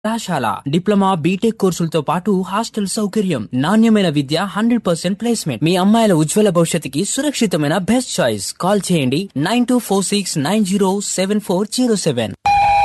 కళాశాల diploma BTech కోర్సులతో పాటు hostel సౌకర్యం నాణ్యమైన విద్య హండ్రెడ్ పర్సెంట్ ప్లేస్మెంట్ మీ అమ్మాయిల ఉజ్వల భవిష్యత్తుకి సురక్షితమైన బెస్ట్ చాయిస్ కాల్ చేయండి nine two four six nine zero seven four zero seven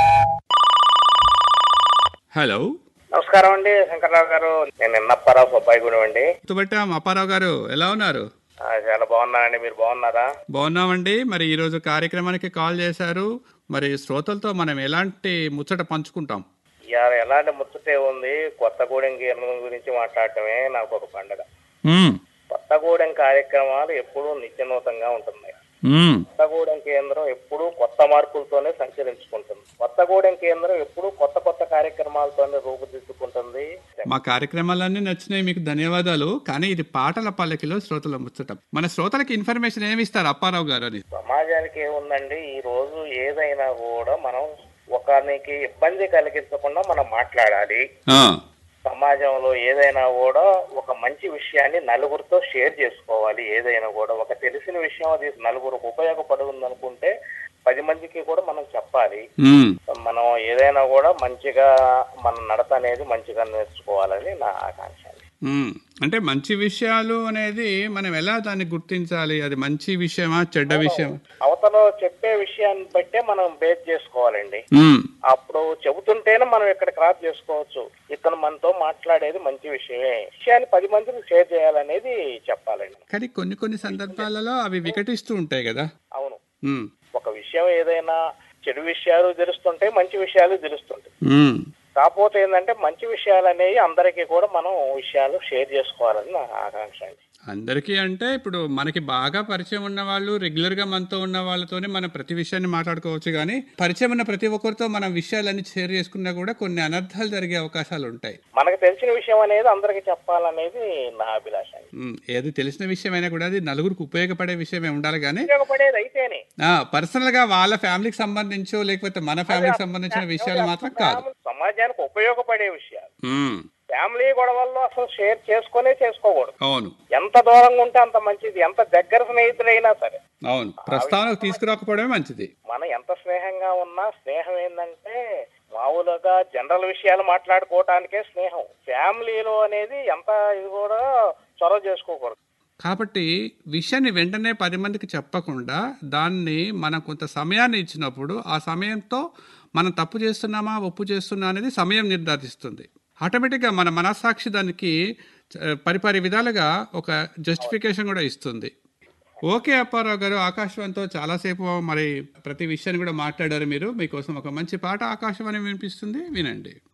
hello నమస్కారం అండి శంకర్రావు గారు నేను నిన్నప్పారావు సుబ్బాయిగూడెం అండి తుబట్టాం అప్పారావు గారు ఎలా ఉన్నారు ఆ, చాలా బాగున్నానండి మీరు బాగున్నారా బాగున్నామండి మరి ఈరోజు కార్యక్రమానికి కాల్ చేశారు మరి శ్రోతలతో మనం ఎలాంటి ముచ్చట పంచుకుంటాం ఇవాళ ఎలాంటి ముచ్చటే ఉంది కొత్తగూడెం కేంద్రం గురించి మాట్లాడటమే నాకు ఒక పండగ మ్మ్. కొత్తగూడెం కార్యక్రమాలు ఎప్పుడూ నిత్యనూతంగా ఉంటున్నాయి మ్మ్. కొత్తగూడెం కేంద్రం ఎప్పుడూ కొత్త మార్పులతోనే సంచరించుకుంటుంది కొత్తగూడెం కేంద్రం ఎప్పుడూ కొత్త కొత్త కార్యక్రమాలతోనే రూపుదిద్దుకుంటుంది మా కార్యక్రమాలన్నీ నచ్చినాయి మీకు ధన్యవాదాలు కానీ ఇది పాటల పల్లకిలో శ్రోతల ముచ్చట మన శ్రోతలకి ఇన్ఫర్మేషన్ ఏమి ఇస్తారు అప్పారావు గారు అని సమాజానికి ఏముందండి ఈ రోజు ఏదైనా కూడా మనం ఒకరికి ఇబ్బంది కలిగించకుండా మనం మాట్లాడాలి ఆ, సమాజంలో ఏదైనా కూడా ఒక మంచి విషయాన్ని నలుగురితో షేర్ చేసుకోవాలి ఏదైనా కూడా ఒక తెలిసిన విషయం అది నలుగురికి ఉపయోగపడుతుంది అనుకుంటే పది మందికి కూడా మనం చెప్పాలి మ్మ్. మనం ఏదైనా కూడా మంచిగా మన నడత అనేది మంచిగా నేర్చుకోవాలని నా ఆకాంక్ష మ్మ్. అంటే మంచి విషయాలు అనేది మనం ఎలా దాన్ని గుర్తించాలి అది మంచి విషయమా చెడ్డ విషయమా అవతల చెప్పే విషయాన్ని బట్టే మనం బేస్ చేసుకోవాలండి మ్మ్. అప్పుడు చెబుతుంటేనే మనం ఇక్కడ క్రాప్ చేసుకోవచ్చు ఇతను మనతో మాట్లాడేది మంచి విషయమే విషయాన్ని పది మందికి షేర్ చేయాలనేది చెప్పాలండి కానీ కొన్ని కొన్ని సందర్భాలలో అవి వికటిస్తూ ఉంటాయి కదా అవును మ్మ్. ఒక విషయం ఏదైనా చెడు విషయాలు తెలుస్తుంటాయి మంచి విషయాలు తెలుస్తుంటాయి మ్మ్. కాకపోతే ఏంటంటే మంచి విషయాలు అనేవి అందరికీ కూడా మనం విషయాలు షేర్ చేసుకోవాలని నా ఆకాంక్ష అండి అందరికీ అంటే ఇప్పుడు మనకి బాగా పరిచయం ఉన్న వాళ్ళు రెగ్యులర్ గా మనతో ఉన్న వాళ్ళతోనే మనం ప్రతి విషయాన్ని మాట్లాడుకోవచ్చు కానీ పరిచయం ఉన్న ప్రతి ఒక్కరితో మనం విషయాలన్నీ షేర్ చేసుకున్నా కూడా కొన్ని అనర్థాలు జరిగే అవకాశాలు ఉంటాయి మనకు తెలిసిన విషయం అనేది అందరికీ చెప్పాలనేది నా అభిలాష అండి మ్మ్. ఏది తెలిసిన విషయమైనా కూడా అది నలుగురికి ఉపయోగపడే విషయమే ఉండాలి కానీ ఉపయోగపడేది అయితేనే పర్సనల్ గా వాళ్ళ ఫ్యామిలీకి సంబంధించో లేకపోతే మన ఫ్యామిలీకి సంబంధించిన విషయాలు మాత్రం కాదు సమాజానికి ఉపయోగపడే విషయాలు మ్మ్. ఫ్యామిలీ గొడవల్లో అసలు షేర్ చేసుకునే చేసుకోకూడదు అవును ఎంత దూరంగా ఉంటే అంత మంచిది ఎంత దగ్గర స్నేహితుడైనా సరే అవును ప్రస్తావనకు తీసుకురాకపోవడమే మంచిది మనం ఎంత స్నేహంగా ఉన్నా స్నేహం ఏంటంటే మామూలుగా జనరల్ విషయాలు మాట్లాడుకోవటానికే స్నేహం ఫ్యామిలీలో అనేది ఎంత ఇది కూడా చొరవ చేసుకోకూడదు కాబట్టి విషయాన్ని వెంటనే పది మందికి చెప్పకుండా దాన్ని మనం కొంత సమయాన్ని ఇచ్చినప్పుడు ఆ సమయంతో మనం తప్పు చేస్తున్నామా ఒప్పు చేస్తున్నా అనేది సమయం నిర్ధారిస్తుంది ఆటోమేటిక్గా మన మనస్సాక్షి దానికి ఆ, పరిపరి విధాలుగా ఒక జస్టిఫికేషన్ కూడా ఇస్తుంది ఓకే అప్పారావు గారు ఆకాశవాణితో చాలాసేపు మరి ప్రతి విషయాన్ని కూడా మాట్లాడారు మీరు మీకోసం ఒక మంచి పాట ఆకాశవాణి వినిపిస్తుంది వినండి